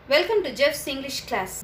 Welcome to Jeff's English class.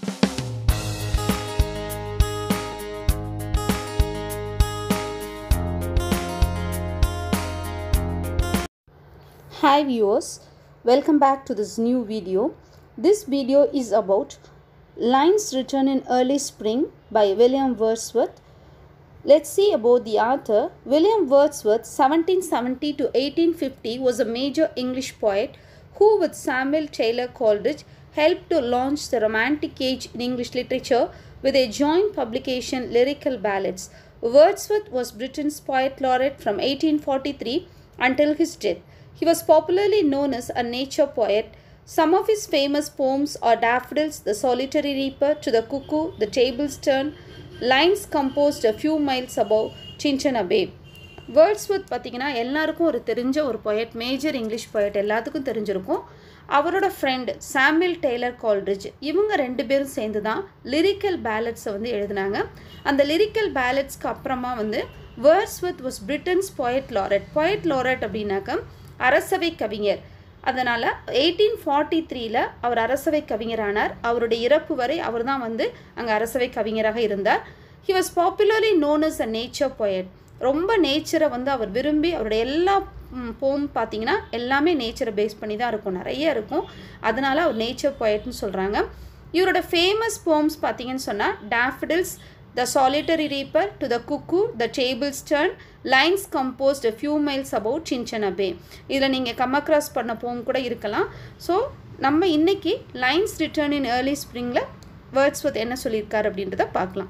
Hi viewers, welcome back to this new video. This video is about Lines Written in Early Spring by William Wordsworth. Let's see about the author. William Wordsworth, 1770 to 1850, was a major English poet who, with Samuel Taylor Coleridge, helped to launch the Romantic Age in English literature with a joint publication, Lyrical Ballads. Wordsworth was Britain's poet laureate from 1843 until his death. He was popularly known as a nature poet. Some of his famous poems are Daffodils, The Solitary Reaper, To the Cuckoo, The Tables Turn, Lines composed a few miles above Chinchana Bay. Wordsworth பார்த்தீங்கன்னா எல்லாருக்கும் ஒரு தெரிஞ்ச ஒரு poet major English poet எல்லாத்துக்கும் தெரிஞ்சிருக்கும் அவரோட friend Samuel Taylor கால்ட்ரிட்ஜ் இவங்க ரெண்டு பேரும் சேர்ந்து தான் லிரிக்கல் பேலட்ஸை வந்து எழுதினாங்க அந்த லிரிக்கல் பேலட்ஸ்க்கு அப்புறமா வந்து Wordsworth was Britain's poet laureate poet laureate அப்படின்னாக்க அரசவை கவிஞர் அதனால் எயிட்டீன் ஃபார்ட்டி த்ரீல அவர் அரசவை கவிஞரானார் அவருடைய இறப்பு வரை அவர் தான் வந்து அங்கே அரசவை கவிஞராக இருந்தார் he was popularly known as a nature poet ரொம்ப நேச்சரை வந்து அவர் விரும்பி அவருடைய எல்லா போம் பார்த்தீங்கன்னா எல்லாமே நேச்சரை பேஸ் பண்ணி தான் இருக்கும் நிறைய இருக்கும் அதனால அவர் நேச்சர் poetன்னு சொல்கிறாங்க இவரோட ஃபேமஸ் போம்ஸ் பார்த்தீங்கன்னு சொன்னால் daffodils the solitary reaper to the cuckoo the tables turn lines composed few miles about சின்சன பே இதில் நீங்கள் கம் அக்ராஸ் பண்ண போம் கூட இருக்கலாம் ஸோ நம்ம இன்னைக்கு லைன்ஸ் ரிட்டர்ன் இன் ஏர்லி ஸ்ப்ரிங்கில் வேர்ட்ஸ்வத் என்ன சொல்லியிருக்காரு அப்படின்றத பார்க்கலாம்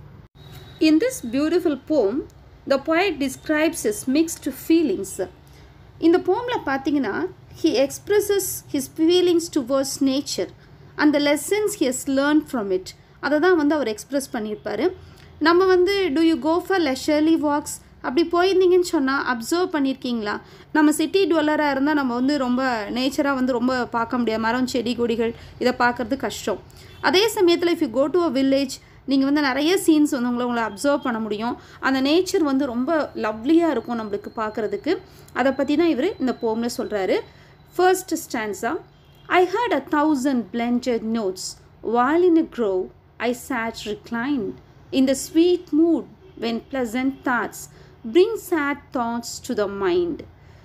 In this beautiful poem, the poet describes his mixed feelings. இந்த போமில் பார்த்தீங்கன்னா he expresses his feelings towards nature and the lessons he has learned from it அதை தான் வந்து அவர் எக்ஸ்ப்ரெஸ் பண்ணியிருப்பார் நம்ம வந்து do you go for leisurely walks அப்படி போயிருந்தீங்கன்னு சொன்னால் அப்சர்வ் பண்ணியிருக்கீங்களா நம்ம சிட்டி டுவெல்லராக இருந்தால் நம்ம வந்து ரொம்ப நேச்சராக வந்து ரொம்ப பார்க்க முடியாது மரம் செடி கொடிகள் இதை பார்க்குறது கஷ்டம் அதே சமயத்தில் if you go to a village நீங்கள் வந்து நிறைய சீன்ஸ் வந்து உங்களை உங்களை அப்சர்வ் பண்ண முடியும் அந்த நேச்சர் வந்து ரொம்ப லவ்லியாக இருக்கும் நம்மளுக்கு பார்க்குறதுக்கு அதை பற்றி தான் இவர் இந்த போமில் சொல்கிறாரு first stanza I heard a thousand blended notes while in a grove I sat reclined in the sweet mood when pleasant thoughts bring sad thoughts to the mind.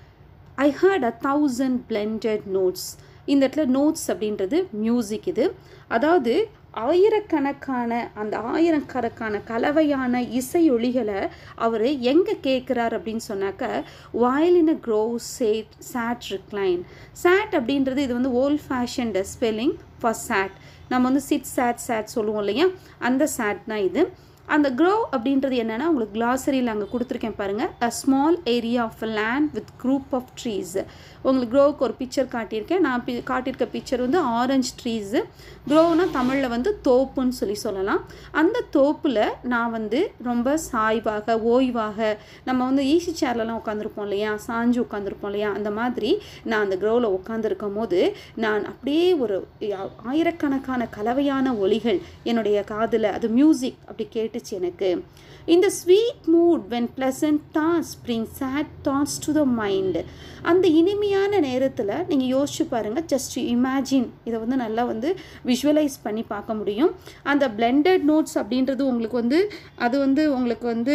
I heard a thousand blended notes இந்த இடத்துல notes அப்படின்றது music இது அதாவது ஆயிரக்கணக்கான அந்த ஆயிரக்கணக்கான கலவையான இசையொலிகளை அவர் எங்கே கேட்குறார் அப்படின்னு சொன்னாக்க while in a grove sate sat recline sat அப்படின்றது இது வந்து old fashioned spelling for sat நம்ம வந்து சிட் சாட் சாட் சொல்லுவோம் இல்லையா அந்த சாட் தான் இது அந்த க்ரோவ் அப்படின்றது என்னென்னா உங்களுக்கு கிளாசரியில் அங்கே கொடுத்துருக்கேன் பாருங்கள் a small area of land with group of trees உங்களுக்கு க்ரோவுக்கு ஒரு பிக்சர் காட்டியிருக்கேன் நான் பி காட்டியிருக்க பிக்சர் வந்து ஆரஞ்சு ட்ரீஸு க்ரோவ்னா தமிழில் வந்து தோப்புன்னு சொல்லி சொல்லலாம் அந்த தோப்பில் நான் வந்து ரொம்ப சாய்வாக ஓய்வாக நம்ம வந்து ஈஸி சேர்லலாம் உட்காந்துருப்போம் இல்லையா சாஞ்சு உட்காந்துருப்போம் இல்லையா அந்த மாதிரி நான் அந்த க்ரோவில் உட்காந்துருக்கும் போது நான் அப்படியே ஒரு ஆயிரக்கணக்கான கலவையான ஒலிகள் என்னுடைய காதில் அது மியூசிக் அப்படி கேட்டுச்சு எனக்கு இந்த sweet mood when pleasant thoughts bring sad thoughts to the mind அந்த இனிமையான நேரத்தில் நீங்கள் யோசிச்சு பாருங்கள் ஜஸ்ட் இமேஜின் இதை வந்து நல்லா வந்து விஷுவலைஸ் பண்ணி பார்க்க முடியும் அந்த பிளெண்டட் நோட்ஸ் அப்படின்றது உங்களுக்கு வந்து அது வந்து உங்களுக்கு வந்து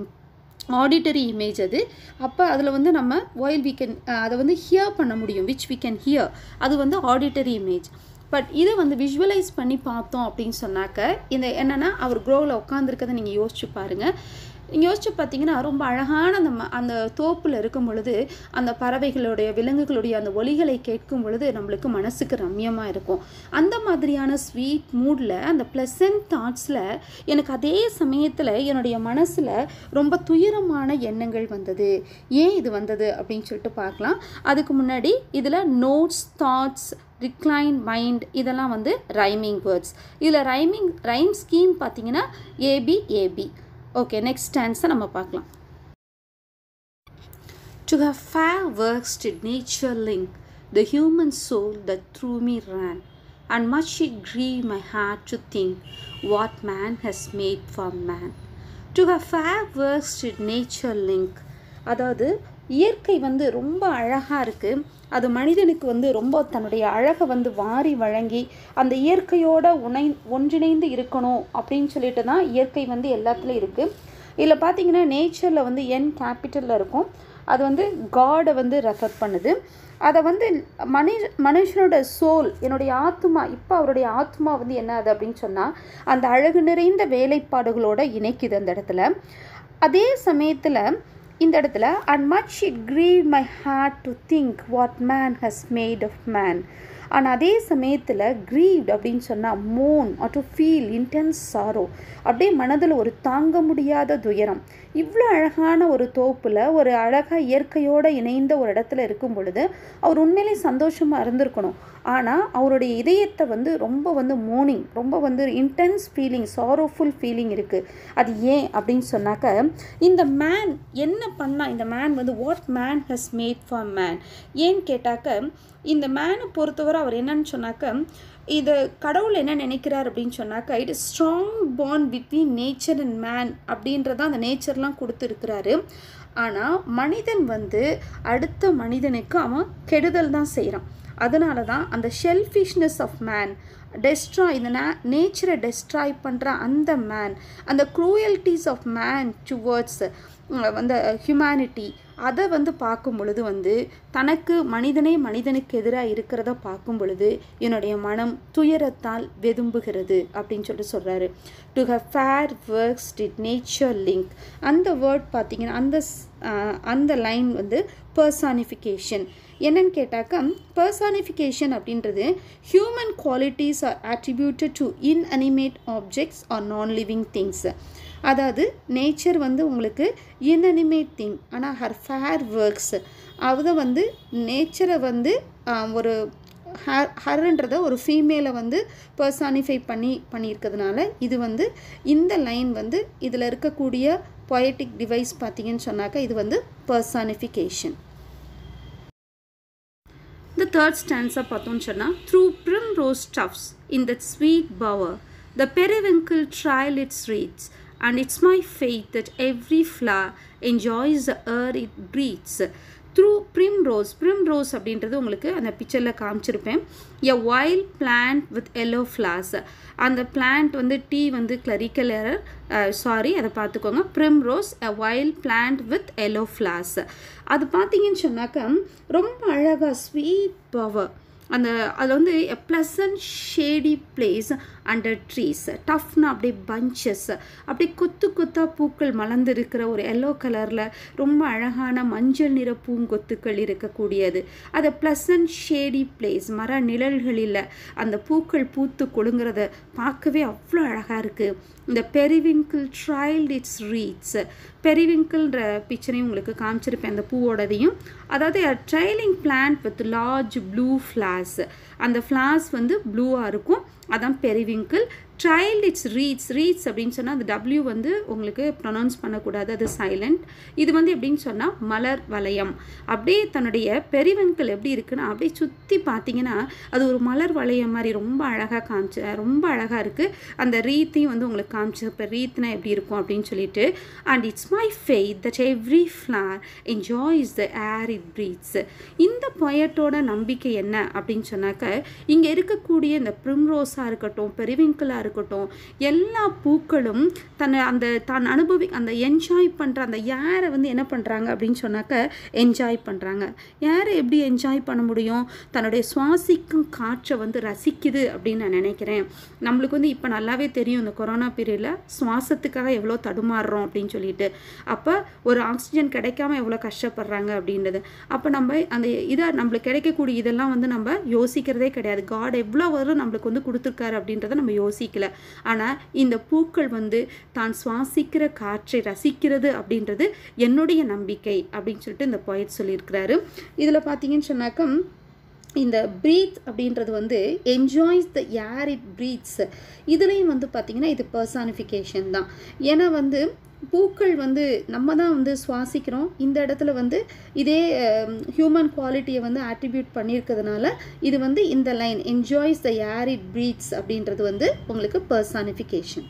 ஆடிட்டரி இமேஜ் அது அப்போ அதில் வந்து நம்ம ஒயில் வீ கேன் அதை வந்து ஹியர் பண்ண முடியும் விச் வீ கேன் ஹியர் அது வந்து ஆடிட்டரி இமேஜ் பட் இதை வந்து விஷுவலைஸ் பண்ணி பார்த்தோம் அப்படின்னு சொன்னாக்க இந்த என்னென்னா அவர் க்ரோவில் உட்காந்துருக்கதை நீங்கள் யோசிச்சு பாருங்கள் நீங்கள் யோசிச்சு பார்த்தீங்கன்னா ரொம்ப அழகான அந்த ம அந்த தோப்பில் இருக்கும் பொழுது அந்த பறவைகளுடைய விலங்குகளுடைய அந்த ஒலிகளை கேட்கும் பொழுது நம்மளுக்கு மனசுக்கு ரம்யமாக இருக்கும் அந்த மாதிரியான ஸ்வீட் மூடில் அந்த ப்ளசன்ட் தாட்ஸில் எனக்கு அதே சமயத்தில் என்னுடைய மனசில் ரொம்ப துயரமான எண்ணங்கள் வந்தது ஏன் இது வந்தது அப்படின்னு சொல்லிட்டு பார்க்கலாம் அதுக்கு முன்னாடி இதில் நோட்ஸ் தாட்ஸ் ரிக்ளைன் மைண்ட் இதெல்லாம் வந்து ரைமிங் வேர்ட்ஸ் இதில் ரைமிங் ரைம் ஸ்கீம் பார்த்தீங்கன்னா ஏபி ஏபி ஓகே நெக்ஸ்ட் ஸ்டான்ஸை நம்ம பார்க்கலாம் To have fair works did nature link the human soul that through me ran, and much it grieved my heart to think what man has made for man. To have fair works did nature link அதாவது இயற்கை வந்து ரொம்ப அழகாக இருக்குது அது மனிதனுக்கு வந்து ரொம்ப தன்னுடைய அழகை வந்து வாரி வழங்கி அந்த இயற்கையோட உணை ஒன்றிணைந்து இருக்கணும் அப்படின்னு சொல்லிட்டு தான் இயற்கை வந்து எல்லாத்துலேயும் இருக்குது இதில் பார்த்தீங்கன்னா நேச்சரில் வந்து என் கேபிட்டலில் இருக்கும் அது வந்து காடை வந்து ரெஃபர் பண்ணுது அதை வந்து மனுஷ மனுஷனோட சோல் என்னுடைய ஆத்மா இப்போ அவருடைய ஆத்மா வந்து என்ன அது அப்படின்னு சொன்னால் அந்த அழகு நிறைந்த வேலைப்பாடுகளோட இணைக்குது அந்த இடத்துல அதே சமயத்தில் இந்த இடத்துல and much it grieve my heart to think what man has made of man ஆனால் அதே சமயத்தில் க்ரீவ்ட் அப்படின்னு சொன்னால் moan or to feel intense sorrow அப்படியே மனதில் ஒரு தாங்க முடியாத துயரம் இவ்வளோ அழகான ஒரு தோப்பில் ஒரு அழகாக இயற்கையோடு இணைந்த ஒரு இடத்துல இருக்கும் பொழுது அவர் உண்மையிலே சந்தோஷமாக இருந்திருக்கணும் ஆனால் அவருடைய இதயத்தை வந்து ரொம்ப வந்து மோர்னிங் ரொம்ப வந்து இன்டென்ஸ் ஃபீலிங் சாரோஃபுல் ஃபீலிங் இருக்குது அது ஏன் அப்படின்னு சொன்னாக்க இந்த மேன் என்ன பண்ணால் இந்த மேன் வந்து what man has made for man ஏன்னு கேட்டாக்க இந்த மேனை பொறுத்தவரை அவர் என்னன்னு சொன்னாக்க இது கடவுள் என்ன நினைக்கிறார் அப்படின்னு சொன்னாக்க it is strong bond between nature and man அப்படின்றதான் அந்த நேச்சர்லாம் கொடுத்துருக்கிறாரு ஆனால் மனிதன் வந்து அடுத்த மனிதனுக்கு அவன் கெடுதல் தான் செய்கிறான் அதனால தான் அந்த ஷெல்ஃபிஷ்னஸ் ஆஃப் மேன் டெஸ்ட்ராய் இந்த நே நேச்சரை டெஸ்ட்ராய் பண்ணுற அந்த மேன் அந்த க்ரூயல்டிஸ் ஆஃப் மேன் டுவர்ட்ஸ் அந்த ஹியூமனிட்டி அதை வந்து பார்க்கும் பொழுது வந்து தனக்கு மனிதனே மனிதனுக்கு எதிராக இருக்கிறத பார்க்கும் பொழுது என்னுடைய மனம் துயரத்தால் வெதும்புகிறது அப்படின்னு சொல்லிட்டு சொல்கிறாரு to how fair works did nature link அந்த வேர்ட் பார்த்தீங்கன்னா அந்த அந்த லைன் வந்து பர்சானிஃபிகேஷன் என்னன்னு கேட்டாக்கா பர்சானிஃபிகேஷன் அப்படின்றது human qualities are attributed to inanimate objects or non living things அதாவது நேச்சர் வந்து உங்களுக்கு இன்அனிமேட் திங் ஆனால் ஹர் ஃபேர் ஒர்க்ஸ் அதை வந்து நேச்சரை வந்து ஒரு ஹர் ஹர்ன்றத ஒரு ஃபீமேலை வந்து பர்சானிஃபை பண்ணி பண்ணியிருக்கிறதுனால இது வந்து இந்த லைன் வந்து இதில் இருக்கக்கூடிய பொயட்டிக் டிவைஸ் பார்த்தீங்கன்னு சொன்னாக்கா இது வந்து பர்சானிஃபிகேஷன் The third stanza பார்த்தோம்னு சொன்னால் through prim rose tufts in that sweet bower the periwinkle trail its wreaths and it's my faith that every flower enjoys the air it breathes through primrose primrose அப்படின்றது உங்களுக்கு அந்த பிக்சரில் காமிச்சிருப்பேன் a wild plant with yellow flowers அந்த plant வந்து டீ வந்து clerical error sorry அதை பார்த்துக்கோங்க primrose a wild plant with yellow flowers அது பார்த்தீங்கன்னு சொன்னாக்கா ரொம்ப அழகாக ஸ்வீட் பவர் அந்த அதில் வந்து a pleasant shady place under trees டஃப்னா அப்படியே பஞ்சஸ் அப்படியே கொத்து கொத்தாக பூக்கள் மலர்ந்து இருக்கிற ஒரு எல்லோ கலரில் ரொம்ப அழகான மஞ்சள் நிற பூங்கொத்துக்கள் இருக்கக்கூடியது அது ப்ளசன்ட் ஷேடி பிளேஸ் மர நிழல்களில் அந்த பூக்கள் பூத்து கொழுங்கிறத பார்க்கவே அவ்வளோ அழகாக இருக்குது இந்த பெரிவிங்கிள் ட்ரைல்ட் இட்ஸ் ரீட்ஸ் பெரிவிங்கிள்ன்ற பிக்சரையும் உங்களுக்கு காமிச்சிருப்பேன் அந்த பூவோடதையும் அதாவது trailing plant with large blue flowers அந்த ஃப்ளாஸ் வந்து ப்ளூவாக இருக்கும் அதான் periwinkle trailed its wreaths wreaths அப்படின்னு சொன்னால் அந்த டபிள்யூ வந்து உங்களுக்கு ப்ரொனவுன்ஸ் பண்ணக்கூடாது அது சைலண்ட் இது வந்து எப்படின்னு சொன்னால் மலர் வளையம் அப்படியே தன்னுடைய பெரிவெண்கள் எப்படி இருக்குன்னா அப்படியே சுற்றி பார்த்தீங்கன்னா அது ஒரு மலர் வளையம் மாதிரி ரொம்ப அழகாக காமிச்சு ரொம்ப அழகாக இருக்குது அந்த ரீத்தையும் வந்து உங்களுக்கு காமிச்சு இப்போ ரீத்னா எப்படி இருக்கும் அப்படின்னு சொல்லிட்டு and it's my faith that every flower enjoys the air it breathes இந்த பொயட்டோட நம்பிக்கை என்ன அப்படின்னு சொன்னாக்க இங்கே இருக்கக்கூடிய இந்த ப்ரிம்ரோஸாக இருக்கட்டும் பெரிவிங்கிளாக இருக்கட்டும் எல்லா பூக்களும் தன்னை அந்த தான் அனுபவி அந்த என்ஜாய் பண்ணுற அந்த ஏரை வந்து என்ன பண்ணுறாங்க அப்படின்னு சொன்னாக்க என்ஜாய் பண்ணுறாங்க ஏரை எப்படி என்ஜாய் பண்ண முடியும் தன்னுடைய சுவாசிக்கும் காற்றை வந்து ரசிக்குது அப்படின்னு நான் நினைக்கிறேன் நம்மளுக்கு வந்து இப்போ நல்லாவே தெரியும் இந்த கொரோனா பீரியடில் சுவாசத்துக்காக எவ்வளோ தடுமாறுறோம் அப்படின்னு சொல்லிட்டு அப்போ ஒரு ஆக்சிஜன் கிடைக்காம எவ்வளோ கஷ்டப்படுறாங்க அப்படின்றது அப்போ நம்ம அந்த இதை நம்மளுக்கு கிடைக்கக்கூடிய இதெல்லாம் வந்து நம்ம யோசிக்கிறதே கிடையாது காட் எவ்வளோ வரும் நம்மளுக்கு வந்து கொடுத்துருக்காரு அப்படின்றத நம்ம யோசிக்கல ஆனால் இந்த பூக்கள் வந்து தான் சுவாசிக்கிற காற்றை ரசிக்கிறது அப்படின்றது என்னுடைய நம்பிக்கை அப்படின்னு சொல்லிட்டு இந்த பொயட் சொல்லியிருக்கிறாரு இதில் பார்த்தீங்கன்னு சொன்னாக்க இந்த ப்ரீத் அப்படின்றது வந்து enjoys the air it breathes இதுலேயும் வந்து பார்த்திங்கன்னா இது பர்சானிஃபிகேஷன் தான் ஏன்னா வந்து பூக்கள் வந்து நம்ம தான் வந்து சுவாசிக்கிறோம் இந்த இடத்துல வந்து இதே ஹியூமன் குவாலிட்டியை வந்து ஆட்ரிபியூட் பண்ணியிருக்கிறதுனால இது வந்து இந்த line enjoys the air it breathes அப்படின்றது வந்து உங்களுக்கு personification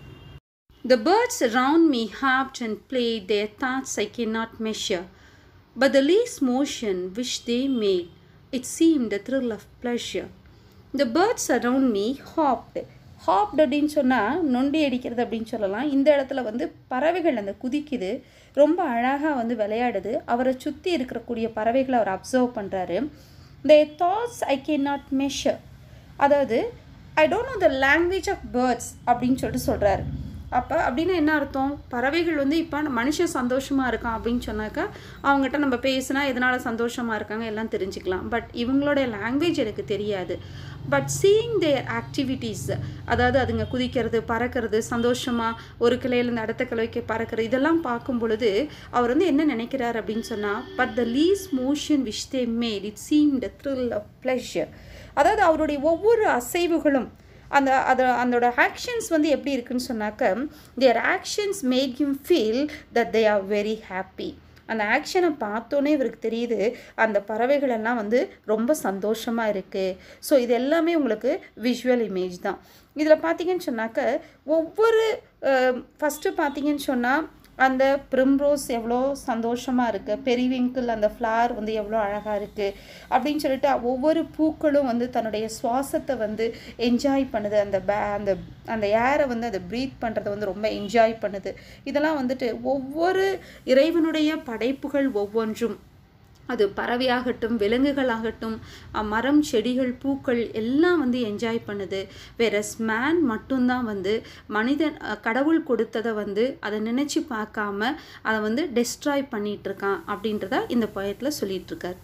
The birds around me harped and played their thoughts I cannot measure. But the least motion which they made, it seemed a thrill of pleasure. The birds around me hopped. Hopped அப்படின்னு சொன்னால் நொண்டி அடிக்கிறது அப்படின்னு சொல்லலாம் இந்த இடத்துல வந்து பறவைகள் அந்த குதிக்குது ரொம்ப அழகாக வந்து விளையாடுது அவரை சுற்றி இருக்கக்கூடிய பறவைகளை அவர் அப்சர்வ் பண்ணுறாரு their thoughts I can not measure அதாவது I don't know the language of birds அப்படின்னு சொல்லிட்டு சொல்கிறாரு அப்போ அப்படின்னா என்ன அர்த்தம் பறவைகள் வந்து இப்போ மனுஷன் சந்தோஷமாக இருக்கான் அப்படின்னு சொன்னாக்கா அவங்ககிட்ட நம்ம பேசினா எதனால் சந்தோஷமாக இருக்காங்க எல்லாம் தெரிஞ்சுக்கலாம் பட் இவங்களோட லாங்குவேஜ் எனக்கு தெரியாது பட் சீயிங் தேர் ஆக்டிவிட்டீஸ் அதாவது அதுங்க குதிக்கிறது பறக்கிறது சந்தோஷமாக ஒரு கிளையிலேருந்து அடுத்த கிளைக்கு பறக்கிறது இதெல்லாம் பார்க்கும் பொழுது அவர் வந்து என்ன நினைக்கிறார் அப்படின்னு சொன்னால் but the least motion which they made it seem the thrill of pleasure அதாவது அவருடைய ஒவ்வொரு அசைவுகளும் அந்த அது அதோட ஆக்ஷன்ஸ் வந்து எப்படி இருக்குன்னு சொன்னாக்க their actions make him feel that they are very happy அந்த ஆக்ஷனை பார்த்தோன்னே இவருக்கு தெரியுது அந்த பறவைகள் எல்லாம் வந்து ரொம்ப சந்தோஷமாக இருக்குது ஸோ இது எல்லாமே உங்களுக்கு விஷுவல் இமேஜ் தான் இதில் பார்த்தீங்கன்னு சொன்னாக்க ஒவ்வொரு ஃபஸ்ட்டு பார்த்தீங்கன்னு சொன்னால் அந்த ப்ரிம்ரோஸ் எவ்வளோ சந்தோஷமாக இருக்குது பெரிவிங்கிள் அந்த ஃப்ளார் வந்து எவ்வளோ அழகாக இருக்குது அப்படின்னு சொல்லிட்டு ஒவ்வொரு பூக்களும் வந்து தன்னுடைய சுவாசத்தை வந்து என்ஜாய் பண்ணுது அந்த பே அந்த அந்த ஏரை வந்து அதை ப்ரீத் பண்ணுறதை வந்து ரொம்ப என்ஜாய் பண்ணுது இதெல்லாம் வந்துட்டு ஒவ்வொரு இறைவனுடைய படைப்புகள் ஒவ்வொன்றும் அது பறவையாகட்டும் விலங்குகளாகட்டும் மரம் செடிகள் பூக்கள் எல்லாம் வந்து என்ஜாய் பண்ணுது வேற மேன் மட்டும்தான் வந்து மனிதன் கடவுள் கொடுத்ததை வந்து அதை நினச்சி பார்க்காம அதை வந்து டெஸ்ட்ராய் பண்ணிட்டு இருக்கான் அப்படின்றத இந்த பயத்தில் சொல்லிட்டு இருக்கார்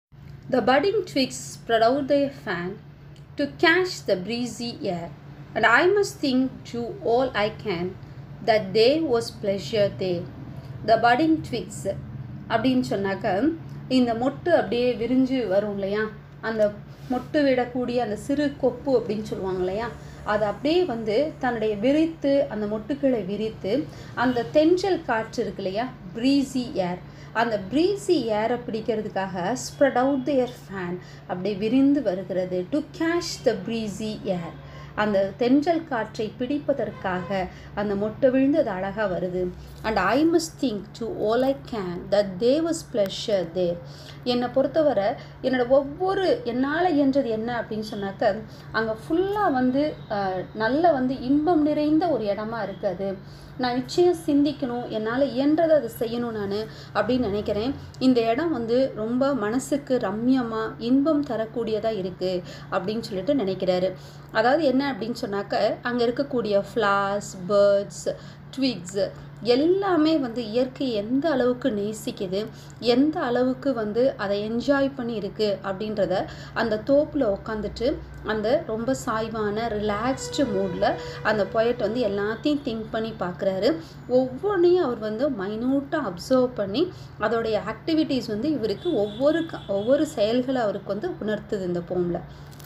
the budding twigs spread out their fan to catch the breezy air and I must think do all I can that day was pleasure there the budding twigs அப்படின்னு சொன்னாக்க இந்த மொட்டு அப்படியே விரிஞ்சு வரும் இல்லையா அந்த மொட்டு விடக்கூடிய அந்த சிறு கொப்பு அப்படின்னு சொல்லுவாங்க இல்லையா அது அப்படியே வந்து தன்னுடைய விரித்து அந்த மொட்டுக்களை விரித்து அந்த தென்றல் காற்று இருக்கு இல்லையா ப்ரீசி ஏர் அந்த ப்ரீசி ஏரை பிடிக்கிறதுக்காக ஸ்ப்ரெட் அவுட் தேர் ஃபேன் அப்படி விரிந்து வருகிறது to catch the breezy air அந்த தென்றல் காற்றை பிடிப்பதற்காக அந்த மொட்டை விழுந்து அது அழகாக வருது and I must think do all I can that they was pleasure there என்னை பொறுத்தவரை என்னோட ஒவ்வொரு என்னால் இயன்றது என்ன அப்படின்னு சொன்னாக்க அங்கே ஃபுல்லாக வந்து நல்ல வந்து இன்பம் நிறைந்த ஒரு இடமா இருக்குது நான் நிச்சயம் சிந்திக்கணும் என்னால் இயன்றதை அதை செய்யணும் நான் அப்படின்னு நினைக்கிறேன் இந்த இடம் வந்து ரொம்ப மனசுக்கு ரம்யமாக இன்பம் தரக்கூடியதாக இருக்குது அப்படின்னு சொல்லிட்டு நினைக்கிறாரு அதாவது என்ன அப்படின்னு சொன்னாக்க அங்கே இருக்கக்கூடிய ஃப்ளார்ஸ் பேர்ட்ஸ் ட்விக்ஸ் எல்லாமே வந்து இயற்கை எந்த அளவுக்கு நேசிக்குது எந்த அளவுக்கு வந்து அதை என்ஜாய் பண்ணி இருக்குது அப்படின்றத அந்த தோப்பில் உட்காந்துட்டு அந்த ரொம்ப சாய்வான ரிலாக்ஸ்டு மூடில் அந்த பொயட் வந்து எல்லாத்தையும் திங்க் பண்ணி பார்க்குறாரு ஒவ்வொன்றையும் அவர் வந்து மைனூட்டாக அப்சர்வ் பண்ணி அதோடைய ஆக்டிவிட்டீஸ் வந்து இவருக்கு ஒவ்வொரு ஒவ்வொரு செயல்களை அவருக்கு வந்து உணர்த்துது இந்த போமில்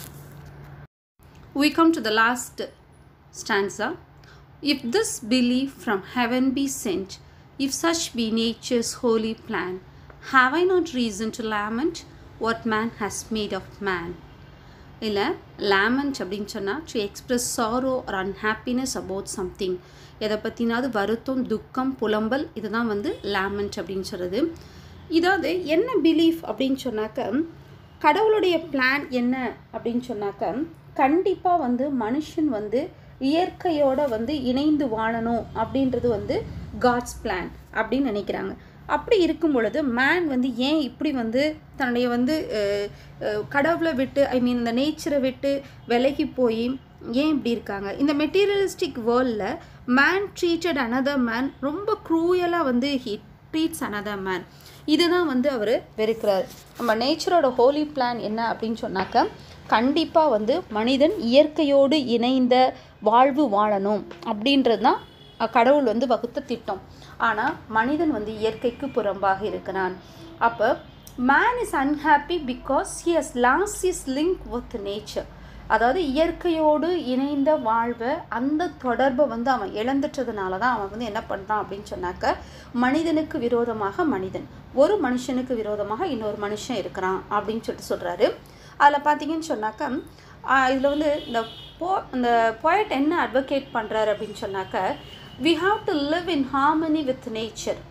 We come to the last stanza. If this belief from heaven be sent, if such be nature's holy plan, have I not reason to lament what man has made of man? இல்லை lament அப்படின்னு சொன்னால் to express sorrow or unhappiness about something எதை பற்றினாவது வருத்தம் துக்கம் புலம்பல் இதுதான் வந்து லேமண்ட் அப்படின்னு சொல்கிறது இதாவது என்ன பிலீஃப் அப்படின்னு சொன்னாக்க கடவுளுடைய பிளான் என்ன அப்படின்னு சொன்னாக்க கண்டிப்பாக வந்து மனுஷன் வந்து இயற்கையோட வந்து இணைந்து வாழணும் அப்படின்றது வந்து காட்ஸ் பிளான் அப்படின்னு நினைக்கிறாங்க அப்படி இருக்கும் பொழுது மேன் வந்து ஏன் இப்படி வந்து தன்னுடைய வந்து கடவுளை விட்டு ஐ மீன் இந்த நேச்சரை விட்டு விலகி போய் ஏன் இப்படி இருக்காங்க இந்த மெட்டீரியலிஸ்டிக் வேர்ல்டில் மேன் ட்ரீட்டட் அனதர் மேன் ரொம்ப க்ரூயலாக வந்து ஹி ட்ரீட்ஸ் அனதர் மேன் இதுதான் வந்து அவர் வெறுக்கிறார் நம்ம நேச்சரோட ஹோலி பிளான் என்ன அப்படின்னு சொன்னாக்க கண்டிப்பாக வந்து மனிதன் இயற்கையோடு இணைந்த வாழ்வு வாழணும் அப்படின்றது தான் கடவுள் வந்து வகுத்த திட்டம் ஆனால் மனிதன் வந்து இயற்கைக்கு புறம்பாக இருக்கிறான் அப்போ man is unhappy because he has lost his link with nature அதாவது இயற்கையோடு இணைந்த வாழ்வை அந்த தொடர்பை வந்து அவன் இழந்துட்டதுனால தான் அவன் வந்து என்ன பண்ணுறான் அப்படின்னு சொன்னாக்க மனிதனுக்கு விரோதமாக மனிதன் ஒரு மனுஷனுக்கு விரோதமாக இன்னொரு மனுஷன் இருக்கிறான் அப்படின்னு சொல்லிட்டு சொல்கிறாரு அதில் பார்த்தீங்கன்னு சொன்னாக்க இதில் வந்து இந்த போ இந்த போயட் என்ன அட்வொகேட் பண்ணுறாரு அப்படின்னு சொன்னாக்க we have to live in harmony with nature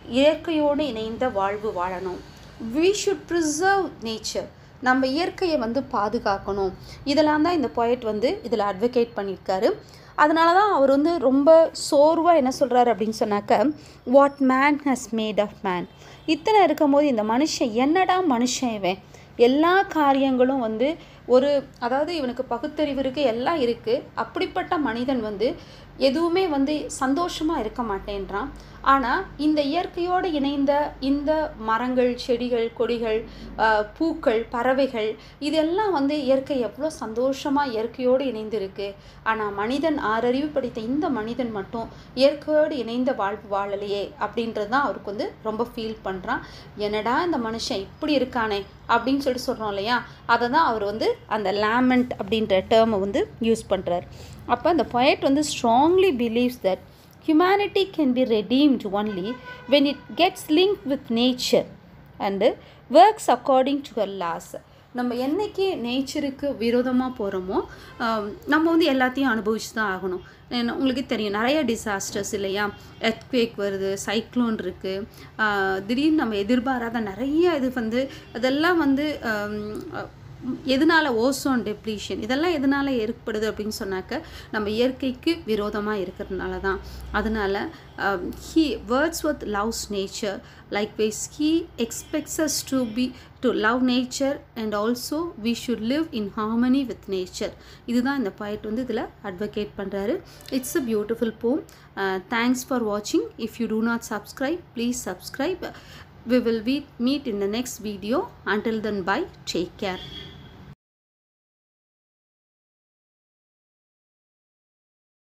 இயற்கையோடு இணைந்த வாழ்வு வாழணும் வி ஷுட் ப்ரிசர்வ் நேச்சர் நம்ம இயற்கையை வந்து பாதுகாக்கணும் இதெல்லாம் தான் இந்த poet வந்து இதில் அட்வொகேட் பண்ணியிருக்காரு அதனால தான் அவர் வந்து ரொம்ப சோர்வாக என்ன சொல்கிறாரு அப்படின்னு சொன்னாக்க what man has made of man இத்தனை இருக்கும்போது இந்த மனுஷன் என்னடா மனுஷன் இவன் எல்லா காரியங்களும் வந்து ஒரு அதாவது இவனுக்கு பகுத்தறிவு இருக்குது எல்லாம் இருக்குது அப்படிப்பட்ட மனிதன் வந்து எதுவுமே வந்து சந்தோஷமாக இருக்க மாட்டேன்றான் ஆனால் இந்த இயற்கையோடு இணைந்த இந்த மரங்கள் செடிகள் கொடிகள் ஆஹ், பூக்கள் பறவைகள் இதெல்லாம் வந்து இயற்கை எவ்வளோ சந்தோஷமாக இயற்கையோடு இணைந்து இருக்கு ஆனால் மனிதன் ஆறறிவு படித்த இந்த மனிதன் மட்டும் இயற்கையோடு இணைந்த வாழ்வு வாழலையே அப்படின்றது தான் அவருக்கு வந்து ரொம்ப ஃபீல் பண்ணுறான் என்னடா இந்த மனுஷன் இப்படி இருக்கானே அப்படின்னு சொல்லிட்டு சொல்கிறோம் இல்லையா அதை தான் அவர் வந்து அந்த லேமெண்ட் அப்படின்ற டேர்மை வந்து யூஸ் பண்ணுறார் அப்போ அந்த poet வந்து strongly believes that humanity can be redeemed only when it gets linked with nature and works according to her laws நம்ம என்னைக்கு நேச்சருக்கு விரோதமாக போகிறோமோ நம்ம வந்து எல்லாத்தையும் அனுபவிச்சு தான் ஆகணும் ஏன்னா உங்களுக்கு தெரியும் நிறைய டிசாஸ்டர்ஸ் இல்லையா எர்த்குவேக் வருது சைக்ளோன் இருக்குது திடீர்னு நம்ம எதிர்பாராத நிறைய இது வந்து அதெல்லாம் வந்து ஆம், எதனால ஓசோன் டெப்ளீஷன் இதெல்லாம் எதனால ஏற்படுது அப்படின்னு சொன்னாக்க நம்ம இயற்கைக்கு விரோதமாக இருக்கிறதுனால தான் அதனால he words with loves nature likewise he expects us to be to love nature and also we should live in harmony with nature இதுதான் இந்த பாயிண்ட் வந்து இதில் அட்வொகேட் பண்ணுறாரு it's a beautiful poem thanks for வாட்சிங் if you do not subscribe please subscribe we will be, meet in the next video until then bye take care